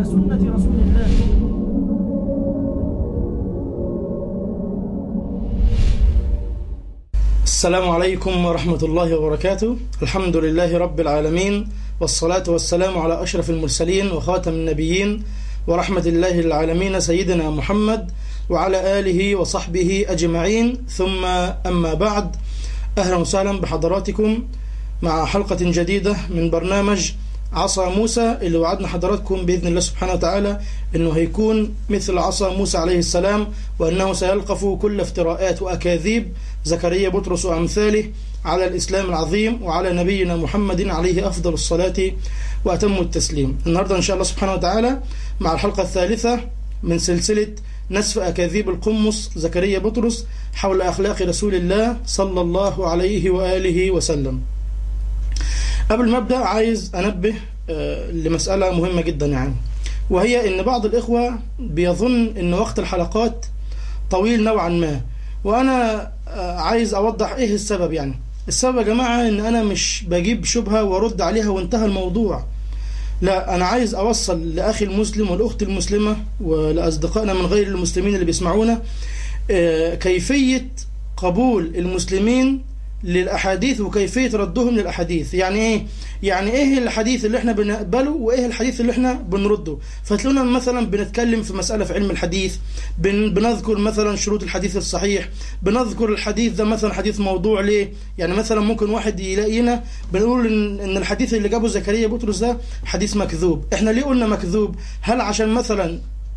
على سنة رسول الله السلام عليكم ورحمة الله وبركاته الحمد لله رب العالمين والصلاة والسلام على أشرف المرسلين وخاتم النبيين ورحمة الله للعالمين سيدنا محمد وعلى آله وصحبه أجمعين ثم أما بعد أهلا وسهلا بحضراتكم مع حلقة جديدة من برنامج عصا موسى اللي وعدنا حضراتكم بإذن الله سبحانه وتعالى أنه هيكون مثل عصا موسى عليه السلام وأنه سيلقف كل افتراءات وأكاذيب زكريا بطرس وأمثاله على الإسلام العظيم وعلى نبينا محمد عليه أفضل الصلاة وأتم التسليم النهاردة إن شاء الله سبحانه وتعالى مع الحلقة الثالثة من سلسلة نسف أكاذيب القمص زكريا بطرس حول أخلاق رسول الله صلى الله عليه وآله وسلم قبل ما أبدأ عايز أنبه لمسألة مهمة جدا يعني وهي أن بعض الإخوة بيظن أن وقت الحلقات طويل نوعا ما وأنا عايز أوضح إيه السبب يعني السبب يا جماعة أن أنا مش بجيب شبهة وارد عليها وانتهى الموضوع لا أنا عايز أوصل لأخي المسلم والأخت المسلمة ولأصدقائنا من غير المسلمين اللي بيسمعونا كيفية قبول المسلمين للأحاديث وكيفية ردهم للأحاديث يعني إيه؟ يعني إيه الحديث اللي إحنا بنقبله وإيه الحديث اللي إحنا بنرده فتلاقونا مثلا بنتكلم في مسألة في علم الحديث بن بنذكر مثلا شروط الحديث الصحيح بنذكر الحديث ده مثلا حديث موضوع ليه يعني مثلا ممكن واحد يلاقينا بنقول إن, إن الحديث اللي جابه زكريا بطرس ده حديث مكذوب إحنا ليه قلنا مكذوب هل عشان مثلا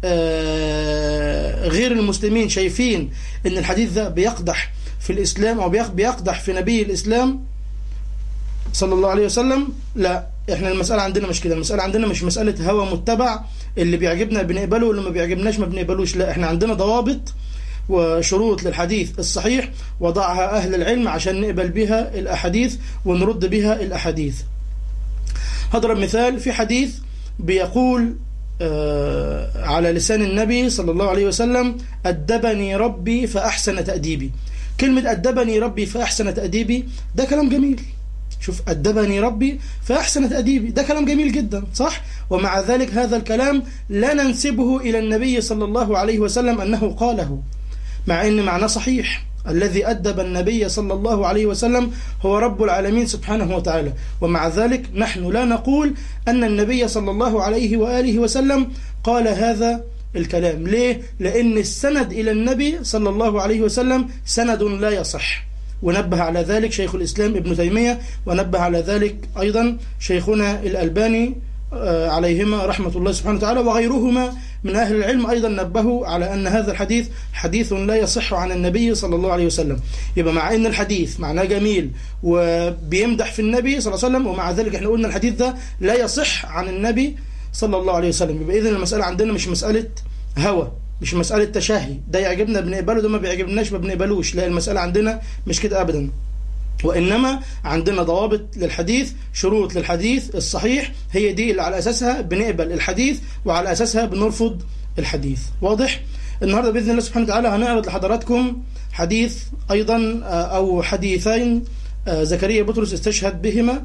آه غير المسلمين شايفين إن الحديث ده بيقدح في الإسلام أو بيقدح في نبي الإسلام صلى الله عليه وسلم لا احنا المسألة عندنا مش كده المسألة عندنا مش مسألة هوى متبع اللي بيعجبنا بنقبله واللي ما بيعجبناش ما بنقبلوش لا احنا عندنا ضوابط وشروط للحديث الصحيح وضعها أهل العلم عشان نقبل بها الأحاديث ونرد بها الأحاديث هضرب مثال في حديث بيقول آه على لسان النبي صلى الله عليه وسلم أدبني ربي فأحسن تأديبي كلمة أدبني ربي فأحسن تأديبي ده كلام جميل شوف أدبني ربي فأحسن تأديبي ده كلام جميل جدا صح ومع ذلك هذا الكلام لا ننسبه إلى النبي صلى الله عليه وسلم أنه قاله مع أن معناه صحيح الذي أدب النبي صلى الله عليه وسلم هو رب العالمين سبحانه وتعالى ومع ذلك نحن لا نقول أن النبي صلى الله عليه وآله وسلم قال هذا الكلام ليه؟ لأن السند إلى النبي صلى الله عليه وسلم سند لا يصح ونبه على ذلك شيخ الإسلام ابن تيمية ونبه على ذلك أيضا شيخنا الألباني عليهما رحمة الله سبحانه وتعالى وغيرهما من أهل العلم أيضا نبهوا على أن هذا الحديث حديث لا يصح عن النبي صلى الله عليه وسلم يبقى مع أن الحديث معناه جميل وبيمدح في النبي صلى الله عليه وسلم ومع ذلك احنا قلنا الحديث ده لا يصح عن النبي صلى الله عليه وسلم يبقى إذن المسألة عندنا مش مسألة هوى مش مسألة تشهي ده يعجبنا بنقبله ده ما بيعجبناش ما بنقبلوش لا المسألة عندنا مش كده أبدا وإنما عندنا ضوابط للحديث شروط للحديث الصحيح هي دي اللي على أساسها بنقبل الحديث وعلى أساسها بنرفض الحديث واضح؟ النهاردة بإذن الله سبحانه وتعالى هنعرض لحضراتكم حديث أيضا أو حديثين زكريا بطرس استشهد بهما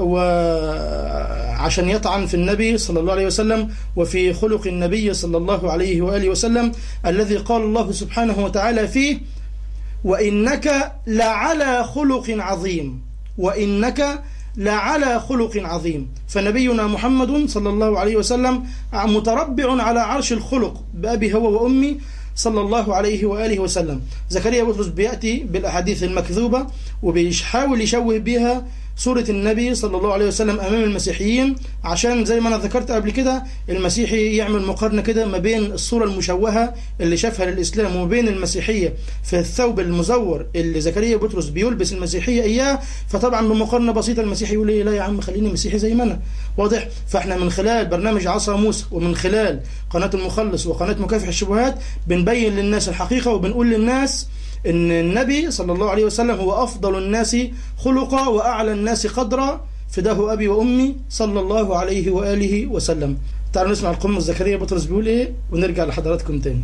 وعشان يطعن في النبي صلى الله عليه وسلم وفي خلق النبي صلى الله عليه وآله وسلم الذي قال الله سبحانه وتعالى فيه وإنك لعلى خلق عظيم وإنك لعلى خلق عظيم فنبينا محمد صلى الله عليه وسلم متربع على عرش الخلق بأبي هو وأمي صلى الله عليه وآله وسلم زكريا بطرس بيأتي بالأحاديث المكذوبة وبيحاول يشوه بها سورة النبي صلى الله عليه وسلم أمام المسيحيين عشان زي ما أنا ذكرت قبل كده المسيحي يعمل مقارنة كده ما بين الصورة المشوهة اللي شافها للإسلام وما بين المسيحية في الثوب المزور اللي زكريا بطرس بيلبس المسيحية إياه فطبعا بمقارنة بسيطة المسيحي يقول لي لا يا عم خليني مسيحي زي ما أنا واضح فإحنا من خلال برنامج عصا موسى ومن خلال قناة المخلص وقناة مكافح الشبهات بنبين للناس الحقيقة وبنقول للناس ان النبي صلى الله عليه وسلم هو افضل الناس خلقا واعلى الناس قدرا فداه ابي وامي صلى الله عليه واله وسلم تعالوا نسمع القمة زكريا بطرس بيقول ايه ونرجع لحضراتكم تاني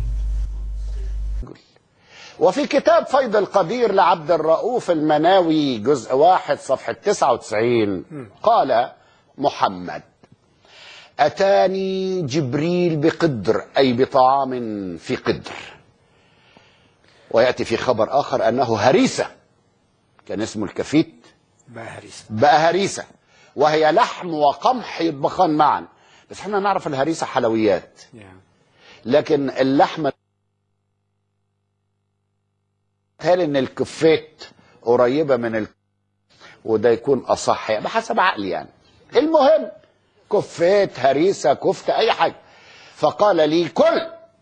وفي كتاب فيض القدير لعبد الرؤوف المناوي جزء واحد صفحة 99 قال محمد أتاني جبريل بقدر أي بطعام في قدر ويأتي في خبر آخر أنه هريسة كان اسمه الكفيت بقى هريسة بقى هريسة وهي لحم وقمح يطبخان معا بس احنا نعرف الهريسة حلويات يعني لكن اللحمة تهيألي ان الكفيت قريبة من ال... وده يكون اصح يعني بحسب عقلي يعني المهم كفيت هريسة كفتة اي حاجة فقال لي كل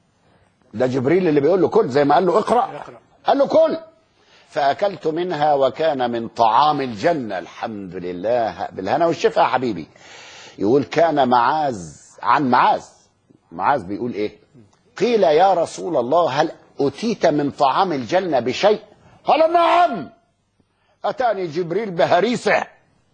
ده جبريل اللي بيقول له كل زي ما قال له اقرأ اقرأ. قال له كل فأكلت منها وكان من طعام الجنة الحمد لله بالهنا والشفا يا حبيبي يقول كان معاذ عن معاذ معاذ بيقول ايه قيل يا رسول الله هل أتيت من طعام الجنة بشيء قال نعم أتاني جبريل بهريسة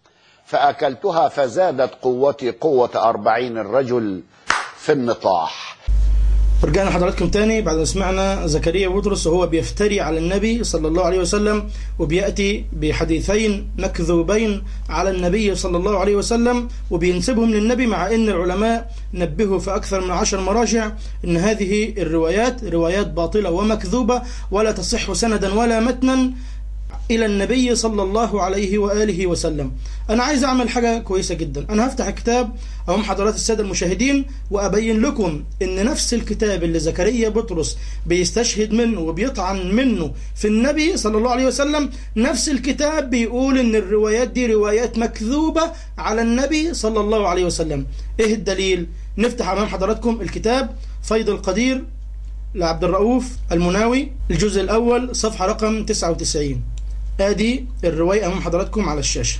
فأكلتها فزادت قوتي قوة أربعين الرجل في النطاح رجعنا حضراتكم تاني بعد ما سمعنا زكريا بطرس وهو بيفتري على النبي صلى الله عليه وسلم وبيأتي بحديثين مكذوبين على النبي صلى الله عليه وسلم وبينسبهم للنبي مع ان العلماء نبهوا في اكثر من عشر مراجع ان هذه الروايات روايات باطلة ومكذوبة ولا تصح سندا ولا متنا إلى النبي صلى الله عليه وآله وسلم أنا عايز أعمل حاجة كويسة جدا أنا هفتح الكتاب أمام حضرات السادة المشاهدين وأبين لكم إن نفس الكتاب اللي زكريا بطرس بيستشهد منه وبيطعن منه في النبي صلى الله عليه وسلم نفس الكتاب بيقول إن الروايات دي روايات مكذوبة على النبي صلى الله عليه وسلم إيه الدليل؟ نفتح أمام حضراتكم الكتاب فيض القدير لعبد الرؤوف المناوي الجزء الأول صفحة رقم 99 ادي الرواية امام حضراتكم على الشاشة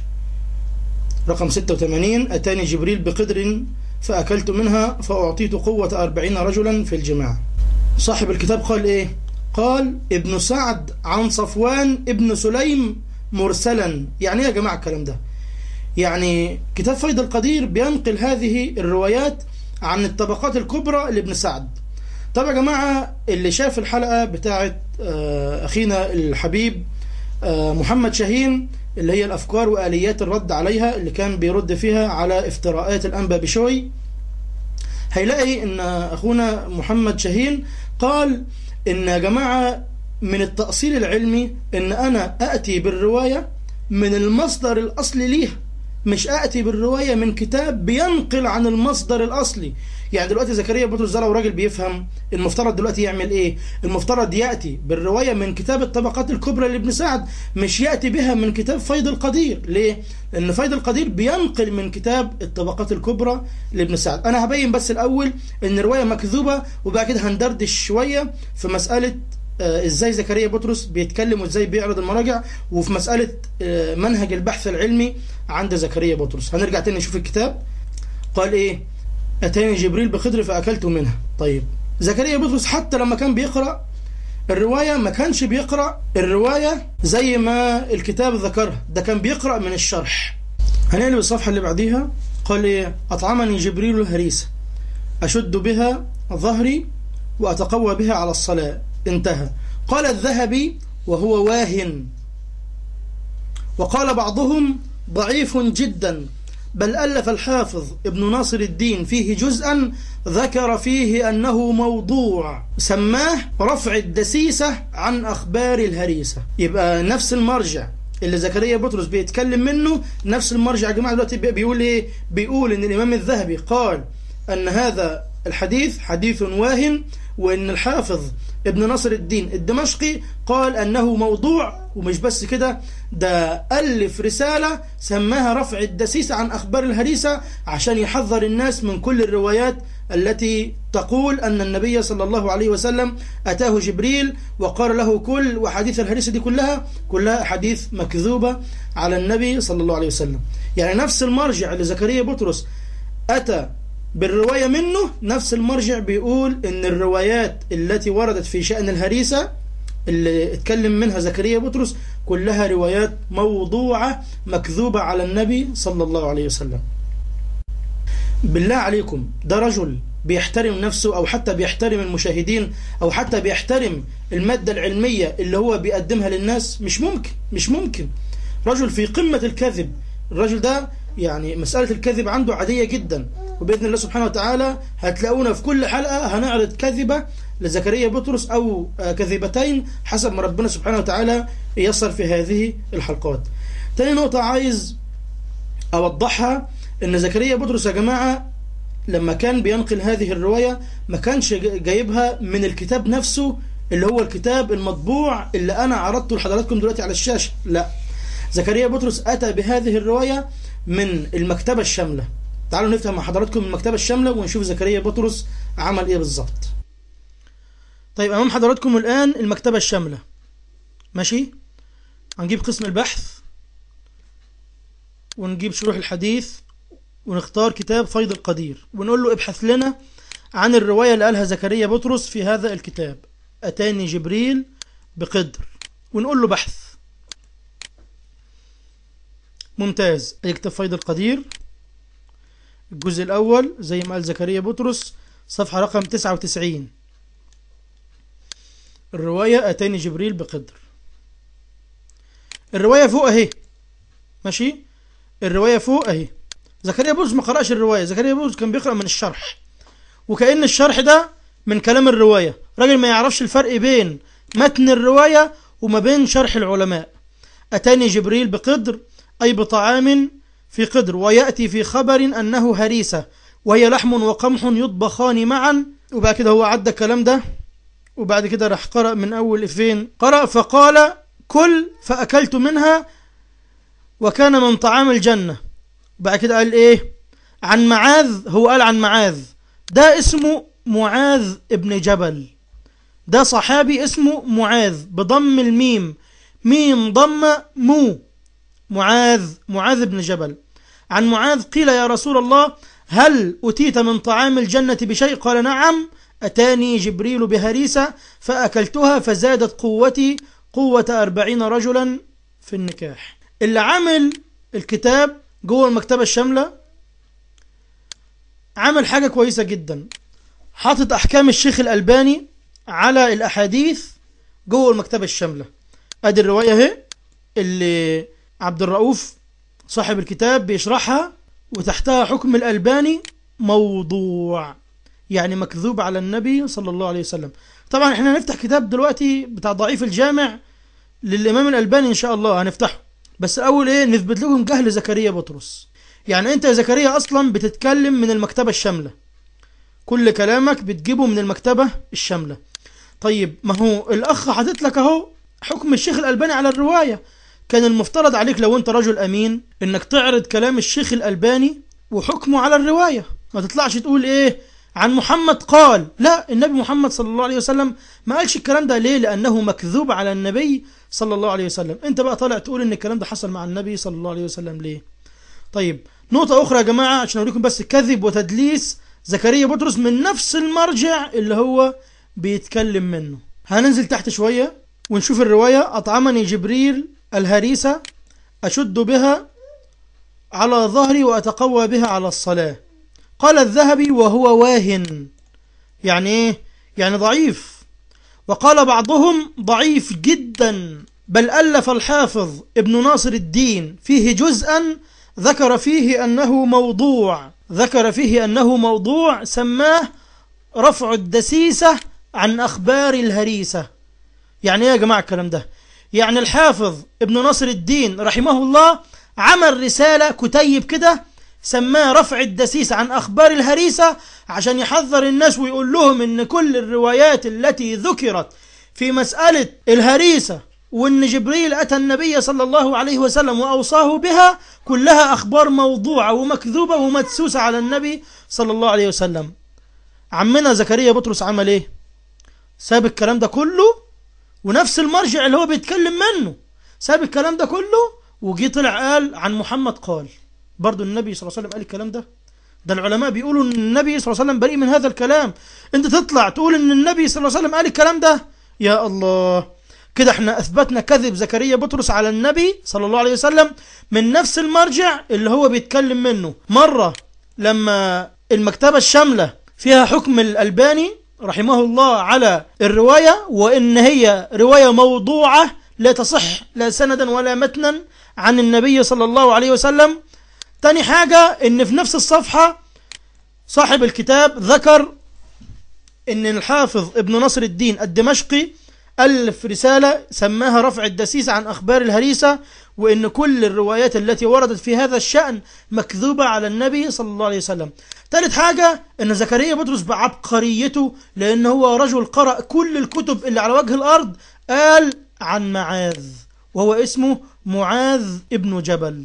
رقم 86 اتاني جبريل بقدر فاكلت منها فاعطيت قوة أربعين رجلا في الجماع صاحب الكتاب قال ايه قال ابن سعد عن صفوان ابن سليم مرسلا يعني ايه يا جماعة الكلام ده يعني كتاب فيض القدير بينقل هذه الروايات عن الطبقات الكبرى لابن سعد طب يا جماعة اللي شاف الحلقة بتاعت آه، أخينا الحبيب آه، محمد شاهين اللي هي الأفكار وآليات الرد عليها اللي كان بيرد فيها على افتراءات الأنبا بشوي هيلاقي ان اخونا محمد شاهين قال ان يا جماعة من التأصيل العلمي ان انا اتي بالرواية من المصدر الاصلي ليها مش اتي بالرواية من كتاب بينقل عن المصدر الاصلي يعني دلوقتي زكريا بطرس ده لو راجل بيفهم المفترض دلوقتي يعمل ايه المفترض ياتي بالروايه من كتاب الطبقات الكبرى لابن سعد مش ياتي بها من كتاب فيض القدير ليه لان فيض القدير بينقل من كتاب الطبقات الكبرى لابن سعد انا هبين بس الاول ان الروايه مكذوبه وبعد كده هندردش شويه في مساله آه، ازاي زكريا بطرس بيتكلم وازاي بيعرض المراجع وفي مساله آه، منهج البحث العلمي عند زكريا بطرس هنرجع تاني نشوف الكتاب قال ايه أتاني جبريل بخضر فأكلت منها طيب زكريا بطرس حتى لما كان بيقرأ الرواية ما كانش بيقرأ الرواية زي ما الكتاب ذكرها ده كان بيقرأ من الشرح هنقلب الصفحة اللي بعديها قال إيه أطعمني جبريل الهريسة أشد بها ظهري وأتقوى بها على الصلاة انتهى قال الذهبي وهو واهن وقال بعضهم ضعيف جدا بل ألف الحافظ ابن ناصر الدين فيه جزءا ذكر فيه أنه موضوع سماه رفع الدسيسة عن أخبار الهريسة يبقى نفس المرجع اللي زكريا بطرس بيتكلم منه نفس المرجع يا جماعة دلوقتي بيقول إيه بيقول إن الإمام الذهبي قال أن هذا الحديث حديث واهن وإن الحافظ ابن ناصر الدين الدمشقي قال أنه موضوع ومش بس كده ده ألف رسالة سماها رفع الدسيسة عن أخبار الهريسة عشان يحذر الناس من كل الروايات التي تقول أن النبي صلى الله عليه وسلم أتاه جبريل وقال له كل وحديث الهريسة دي كلها كلها حديث مكذوبة على النبي صلى الله عليه وسلم يعني نفس المرجع لزكريا بطرس أتى بالرواية منه نفس المرجع بيقول ان الروايات التي وردت في شأن الهريسة اللي اتكلم منها زكريا بطرس كلها روايات موضوعة مكذوبة على النبي صلى الله عليه وسلم بالله عليكم ده رجل بيحترم نفسه او حتى بيحترم المشاهدين او حتى بيحترم المادة العلمية اللي هو بيقدمها للناس مش ممكن مش ممكن رجل في قمة الكذب الرجل ده يعني مسألة الكذب عنده عادية جدا وبإذن الله سبحانه وتعالى هتلاقونا في كل حلقة هنعرض كذبة لزكريا بطرس أو آه، كذبتين حسب ما ربنا سبحانه وتعالى يسر في هذه الحلقات تاني نقطة عايز أوضحها إن زكريا بطرس يا جماعة لما كان بينقل هذه الرواية ما كانش جا- جايبها من الكتاب نفسه اللي هو الكتاب المطبوع اللي أنا عرضته لحضراتكم دلوقتي على الشاشة لا زكريا بطرس أتى بهذه الرواية من المكتبة الشاملة تعالوا نفهم مع حضراتكم المكتبة الشاملة ونشوف زكريا بطرس عمل إيه بالظبط طيب أمام حضراتكم الآن المكتبة الشاملة ماشي هنجيب قسم البحث ونجيب شروح الحديث ونختار كتاب فيض القدير ونقول له ابحث لنا عن الرواية اللي قالها زكريا بطرس في هذا الكتاب أتاني جبريل بقدر ونقول له بحث ممتاز أي كتاب فيض القدير الجزء الأول زي ما قال زكريا بطرس صفحة رقم 99 الرواية أتاني جبريل بقدر الرواية فوق أهي ماشي الرواية فوق أهي زكريا بولس ما قرأش الرواية زكريا بولس كان بيقرأ من الشرح وكأن الشرح ده من كلام الرواية راجل ما يعرفش الفرق بين متن الرواية وما بين شرح العلماء أتاني جبريل بقدر أي بطعام في قدر ويأتي في خبر أنه هريسة وهي لحم وقمح يطبخان معا وبعد كده هو عدى الكلام ده وبعد كده راح قرأ من أول فين قرأ فقال كل فأكلت منها وكان من طعام الجنة بعد كده قال ايه عن معاذ هو قال عن معاذ ده اسمه معاذ ابن جبل ده صحابي اسمه معاذ بضم الميم ميم ضمة مو معاذ معاذ بن جبل عن معاذ قيل يا رسول الله هل أتيت من طعام الجنة بشيء قال نعم أتاني جبريل بهريسة فأكلتها فزادت قوتي قوة أربعين رجلا في النكاح اللي عمل الكتاب جوه المكتبة الشاملة عمل حاجة كويسة جدا حاطط أحكام الشيخ الألباني على الأحاديث جوه المكتبة الشاملة أدي الرواية اهي اللي عبد الرؤوف صاحب الكتاب بيشرحها وتحتها حكم الألباني موضوع يعني مكذوب على النبي صلى الله عليه وسلم طبعا احنا هنفتح كتاب دلوقتي بتاع ضعيف الجامع للإمام الألباني إن شاء الله هنفتحه بس أول إيه نثبت لكم جهل زكريا بطرس يعني أنت يا زكريا أصلا بتتكلم من المكتبة الشاملة كل كلامك بتجيبه من المكتبة الشاملة طيب ما هو الأخ حاطط لك أهو حكم الشيخ الألباني على الرواية كان المفترض عليك لو أنت رجل أمين إنك تعرض كلام الشيخ الألباني وحكمه على الرواية ما تطلعش تقول إيه عن محمد قال لا النبي محمد صلى الله عليه وسلم ما قالش الكلام ده ليه لأنه مكذوب على النبي صلى الله عليه وسلم انت بقى طالع تقول ان الكلام ده حصل مع النبي صلى الله عليه وسلم ليه طيب نقطة أخرى يا جماعة عشان أوريكم بس كذب وتدليس زكريا بطرس من نفس المرجع اللي هو بيتكلم منه هننزل تحت شوية ونشوف الرواية أطعمني جبريل الهريسة أشد بها على ظهري وأتقوى بها على الصلاة قال الذهبي وهو واهن يعني إيه؟ يعني ضعيف وقال بعضهم ضعيف جدا بل ألف الحافظ ابن ناصر الدين فيه جزءا ذكر فيه أنه موضوع ذكر فيه أنه موضوع سماه رفع الدسيسة عن أخبار الهريسة يعني إيه يا جماعة الكلام ده يعني الحافظ ابن ناصر الدين رحمه الله عمل رسالة كتيب كده سماه رفع الدسيس عن أخبار الهريسة عشان يحذر الناس ويقول لهم إن كل الروايات التي ذكرت في مسألة الهريسة وإن جبريل أتى النبي صلى الله عليه وسلم وأوصاه بها كلها أخبار موضوعة ومكذوبة ومدسوسة على النبي صلى الله عليه وسلم عمنا زكريا بطرس عمل إيه ساب الكلام ده كله ونفس المرجع اللي هو بيتكلم منه ساب الكلام ده كله وجي طلع قال عن محمد قال برضو النبي صلى الله عليه وسلم قال الكلام ده ده العلماء بيقولوا ان النبي صلى الله عليه وسلم بريء من هذا الكلام انت تطلع تقول ان النبي صلى الله عليه وسلم قال الكلام ده يا الله كده احنا اثبتنا كذب زكريا بطرس على النبي صلى الله عليه وسلم من نفس المرجع اللي هو بيتكلم منه مرة لما المكتبة الشاملة فيها حكم الألباني رحمه الله على الرواية وإن هي رواية موضوعة لا تصح لا سندا ولا متنا عن النبي صلى الله عليه وسلم تاني حاجة ان في نفس الصفحة صاحب الكتاب ذكر ان الحافظ ابن نصر الدين الدمشقي ألف رسالة سماها رفع الدسيس عن أخبار الهريسة وإن كل الروايات التي وردت في هذا الشأن مكذوبة على النبي صلى الله عليه وسلم ثالث حاجة إن زكريا بطرس بعبقريته لأن هو رجل قرأ كل الكتب اللي على وجه الأرض قال عن معاذ وهو اسمه معاذ ابن جبل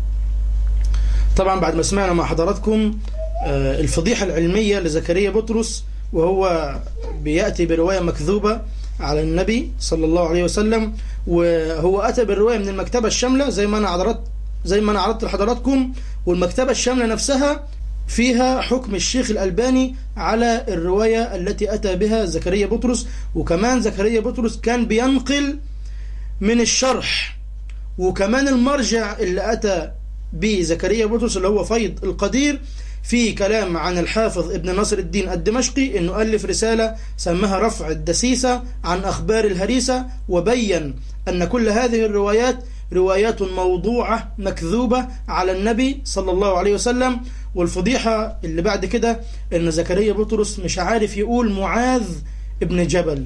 طبعا بعد ما سمعنا مع حضراتكم آه، الفضيحة العلمية لزكريا بطرس وهو بيأتي برواية مكذوبة على النبي صلى الله عليه وسلم وهو أتى بالرواية من المكتبة الشاملة زي ما أنا عرضت زي ما أنا عرضت لحضراتكم والمكتبة الشاملة نفسها فيها حكم الشيخ الألباني على الرواية التي أتى بها زكريا بطرس وكمان زكريا بطرس كان بينقل من الشرح وكمان المرجع اللي أتى بزكريا بطرس اللي هو فيض القدير في كلام عن الحافظ ابن نصر الدين الدمشقي انه ألف رسالة سماها رفع الدسيسة عن أخبار الهريسة وبين أن كل هذه الروايات روايات موضوعة مكذوبة على النبي صلى الله عليه وسلم والفضيحة اللي بعد كده ان زكريا بطرس مش عارف يقول معاذ ابن جبل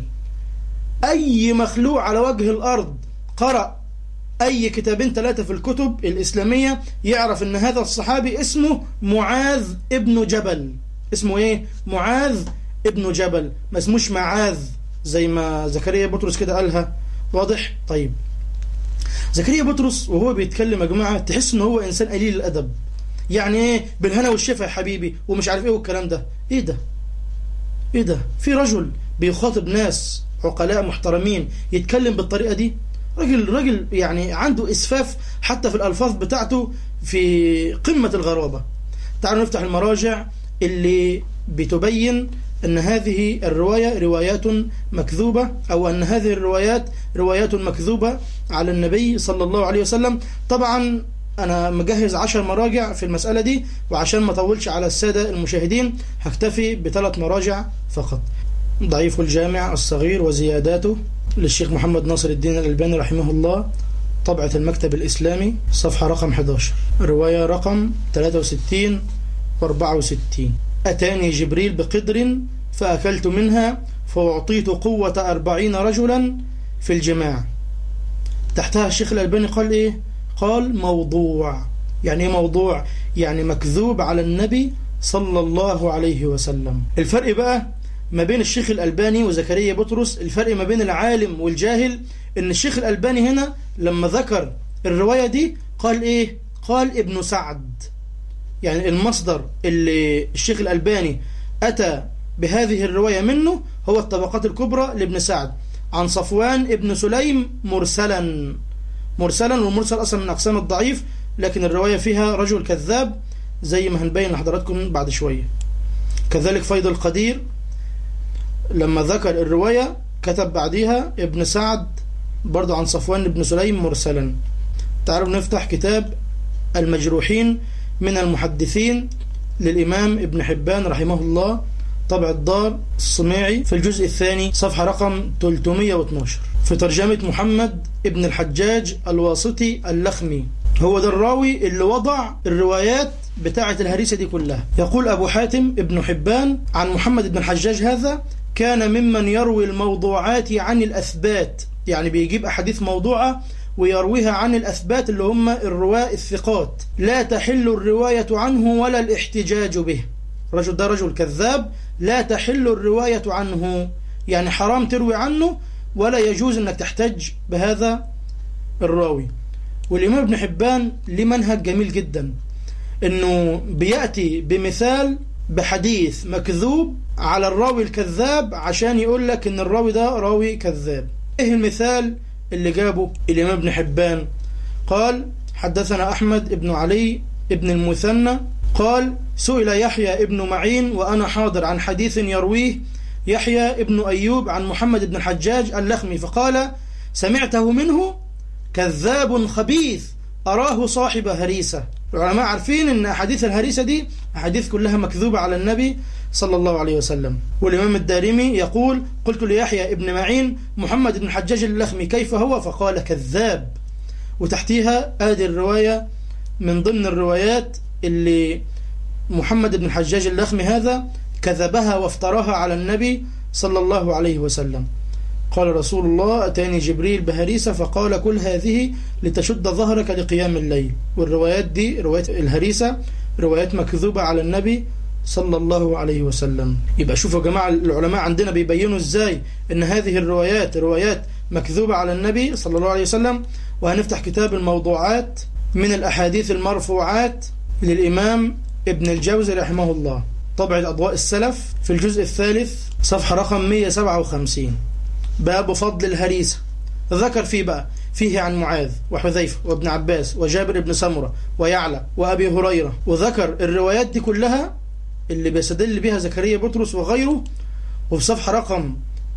أي مخلوق على وجه الأرض قرأ أي كتابين ثلاثة في الكتب الإسلامية يعرف أن هذا الصحابي اسمه معاذ ابن جبل اسمه إيه؟ معاذ ابن جبل ما اسموش معاذ زي ما زكريا بطرس كده قالها واضح؟ طيب زكريا بطرس وهو بيتكلم يا جماعة تحس أنه هو إنسان قليل الأدب يعني إيه بالهنا والشفا يا حبيبي ومش عارف إيه والكلام ده إيه ده؟ إيه ده؟ في رجل بيخاطب ناس عقلاء محترمين يتكلم بالطريقة دي راجل راجل يعني عنده اسفاف حتى في الالفاظ بتاعته في قمه الغرابه تعالوا نفتح المراجع اللي بتبين ان هذه الروايه روايات مكذوبه او ان هذه الروايات روايات مكذوبه على النبي صلى الله عليه وسلم طبعا انا مجهز عشر مراجع في المساله دي وعشان ما اطولش على الساده المشاهدين هكتفي بثلاث مراجع فقط ضعيف الجامع الصغير وزياداته للشيخ محمد ناصر الدين الألباني رحمه الله طبعة المكتب الإسلامي صفحة رقم 11 رواية رقم 63 و 64 أتاني جبريل بقدر فأكلت منها فأعطيت قوة أربعين رجلا في الجماع تحتها الشيخ الألباني قال إيه قال موضوع يعني إيه موضوع يعني مكذوب على النبي صلى الله عليه وسلم الفرق بقى ما بين الشيخ الألباني وزكريا بطرس الفرق ما بين العالم والجاهل ان الشيخ الألباني هنا لما ذكر الرواية دي قال ايه قال ابن سعد يعني المصدر اللي الشيخ الألباني أتى بهذه الرواية منه هو الطبقات الكبرى لابن سعد عن صفوان ابن سليم مرسلا مرسلا والمرسل أصلا من أقسام الضعيف لكن الرواية فيها رجل كذاب زي ما هنبين لحضراتكم بعد شوية كذلك فيض القدير لما ذكر الرواية كتب بعديها ابن سعد برضو عن صفوان بن سليم مرسلا تعالوا نفتح كتاب المجروحين من المحدثين للإمام ابن حبان رحمه الله طبع الدار الصميعي في الجزء الثاني صفحة رقم 312 في ترجمة محمد ابن الحجاج الواسطي اللخمي هو ده الراوي اللي وضع الروايات بتاعة الهريسة دي كلها يقول أبو حاتم ابن حبان عن محمد بن الحجاج هذا كان ممن يروي الموضوعات عن الأثبات يعني بيجيب أحاديث موضوعة ويرويها عن الأثبات اللي هم الرواة الثقات لا تحل الرواية عنه ولا الاحتجاج به رجل ده رجل كذاب لا تحل الرواية عنه يعني حرام تروي عنه ولا يجوز أنك تحتج بهذا الراوي والإمام ابن حبان ليه منهج جميل جدا أنه بيأتي بمثال بحديث مكذوب على الراوي الكذاب عشان يقول لك ان الراوي ده راوي كذاب ايه المثال اللي جابه الامام ابن حبان قال حدثنا احمد ابن علي ابن المثنى قال سئل يحيى ابن معين وانا حاضر عن حديث يرويه يحيى ابن ايوب عن محمد بن الحجاج اللخمي فقال سمعته منه كذاب خبيث أراه صاحب هريسة العلماء عارفين أن أحاديث الهريسة دي أحاديث كلها مكذوبة على النبي صلى الله عليه وسلم والإمام الدارمي يقول قلت ليحيى ابن معين محمد بن حجاج اللخمي كيف هو فقال كذاب وتحتيها هذه الرواية من ضمن الروايات اللي محمد بن الحجاج اللخمي هذا كذبها وافتراها على النبي صلى الله عليه وسلم قال رسول الله أتاني جبريل بهريسة فقال كل هذه لتشد ظهرك لقيام الليل والروايات دي روايات الهريسة روايات مكذوبة على النبي صلى الله عليه وسلم يبقى شوفوا يا جماعة العلماء عندنا بيبينوا ازاي ان هذه الروايات روايات مكذوبة على النبي صلى الله عليه وسلم وهنفتح كتاب الموضوعات من الأحاديث المرفوعات للإمام ابن الجوزي رحمه الله طبعة أضواء السلف في الجزء الثالث صفحة رقم 157 باب فضل الهريسة ذكر فيه بقى فيه عن معاذ وحذيفة وابن عباس وجابر بن سمرة ويعلى وأبي هريرة وذكر الروايات دي كلها اللي بيستدل بها زكريا بطرس وغيره وفي صفحة رقم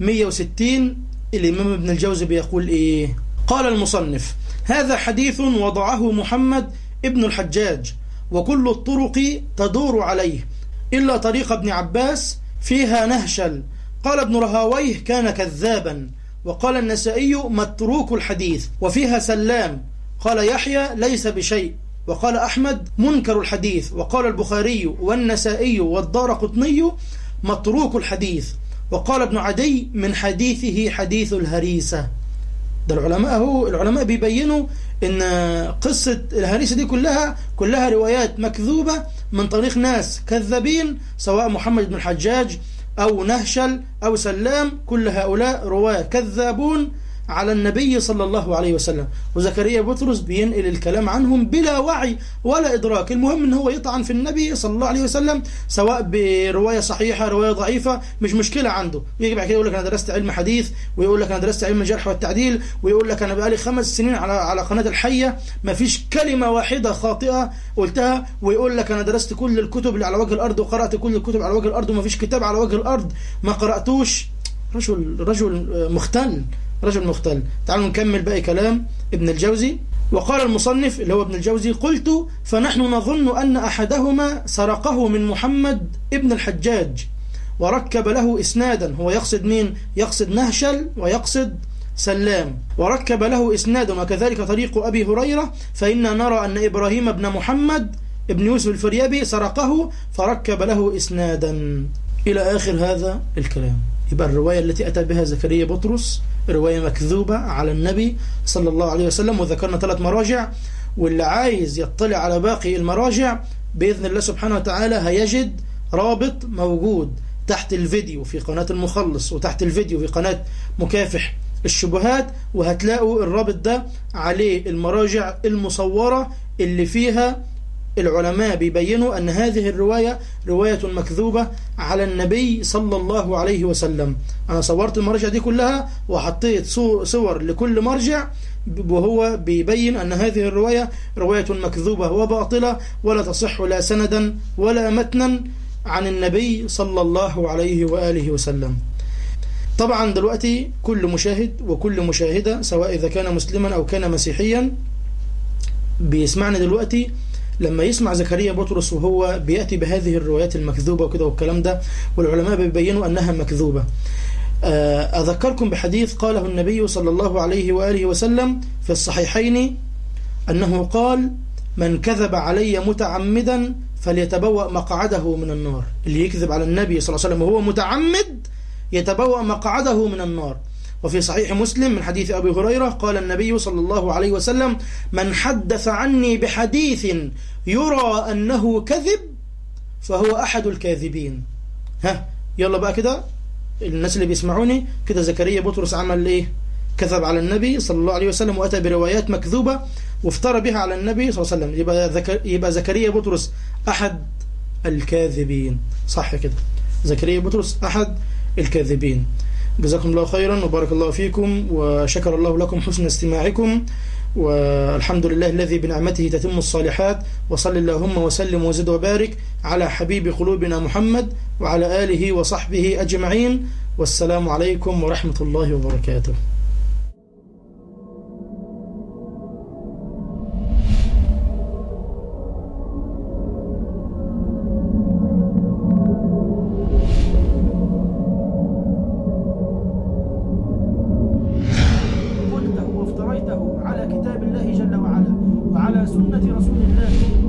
160 الإمام ابن الجوزي بيقول إيه قال المصنف هذا حديث وضعه محمد ابن الحجاج وكل الطرق تدور عليه إلا طريق ابن عباس فيها نهشل قال ابن رهاويه كان كذابا وقال النسائي متروك الحديث وفيها سلام قال يحيى ليس بشيء وقال أحمد منكر الحديث وقال البخاري والنسائي والدار قطني متروك الحديث وقال ابن عدي من حديثه حديث الهريسة ده العلماء هو العلماء بيبينوا ان قصة الهريسة دي كلها كلها روايات مكذوبة من طريق ناس كذابين سواء محمد بن الحجاج أو نهشل أو سلام كل هؤلاء رواة كذابون على النبي صلى الله عليه وسلم وزكريا بطرس بينقل الكلام عنهم بلا وعي ولا إدراك المهم ان هو يطعن في النبي صلى الله عليه وسلم سواء برواية صحيحة رواية ضعيفة مش مشكلة عنده يجي بعد كده يقول لك أنا درست علم حديث ويقول لك أنا درست علم الجرح والتعديل ويقول لك أنا بقالي خمس سنين على على قناة الحية ما فيش كلمة واحدة خاطئة قلتها ويقول لك أنا درست كل الكتب اللي على وجه الأرض وقرأت كل الكتب على وجه الأرض وما فيش كتاب على وجه الأرض ما قرأتوش رجل رجل مختل رجل مختل تعالوا نكمل باقي كلام ابن الجوزي وقال المصنف اللي هو ابن الجوزي قلت فنحن نظن أن أحدهما سرقه من محمد ابن الحجاج وركب له إسنادا هو يقصد مين يقصد نهشل ويقصد سلام وركب له إسنادا وكذلك طريق أبي هريرة فإنا نرى أن إبراهيم بن محمد ابن يوسف الفريابي سرقه فركب له إسنادا إلى آخر هذا الكلام يبقى الرواية التي أتى بها زكريا بطرس رواية مكذوبة على النبي صلى الله عليه وسلم وذكرنا ثلاث مراجع واللي عايز يطلع على باقي المراجع بإذن الله سبحانه وتعالى هيجد رابط موجود تحت الفيديو في قناة المخلص وتحت الفيديو في قناة مكافح الشبهات وهتلاقوا الرابط ده عليه المراجع المصورة اللي فيها العلماء بيبينوا أن هذه الرواية رواية مكذوبة على النبي صلى الله عليه وسلم أنا صورت المراجع دي كلها وحطيت صور لكل مرجع وهو بيبين أن هذه الرواية رواية مكذوبة وباطلة ولا تصح لا سندا ولا متنا عن النبي صلى الله عليه وآله وسلم طبعا دلوقتي كل مشاهد وكل مشاهدة سواء إذا كان مسلما أو كان مسيحيا بيسمعنا دلوقتي لما يسمع زكريا بطرس وهو بيأتي بهذه الروايات المكذوبة وكده والكلام ده والعلماء بيبينوا أنها مكذوبة أذكركم بحديث قاله النبي صلى الله عليه وآله وسلم في الصحيحين أنه قال من كذب علي متعمدا فليتبوأ مقعده من النار اللي يكذب على النبي صلى الله عليه وسلم وهو متعمد يتبوأ مقعده من النار وفي صحيح مسلم من حديث أبي هريرة قال النبي صلى الله عليه وسلم من حدث عني بحديث يرى أنه كذب فهو أحد الكاذبين ها يلا بقى كده الناس اللي بيسمعوني كده زكريا بطرس عمل ايه كذب على النبي صلى الله عليه وسلم وأتى بروايات مكذوبة وافترى بها على النبي صلى الله عليه وسلم يبقى, ذكر يبقى زكريا بطرس أحد الكاذبين صح كده زكريا بطرس أحد الكاذبين جزاكم الله خيرا وبارك الله فيكم وشكر الله لكم حسن استماعكم والحمد لله الذي بنعمته تتم الصالحات وصل اللهم وسلم وزد وبارك على حبيب قلوبنا محمد وعلى آله وصحبه أجمعين والسلام عليكم ورحمة الله وبركاته قلته وافتريته على كتاب الله جل وعلا وعلى سنة رسول الله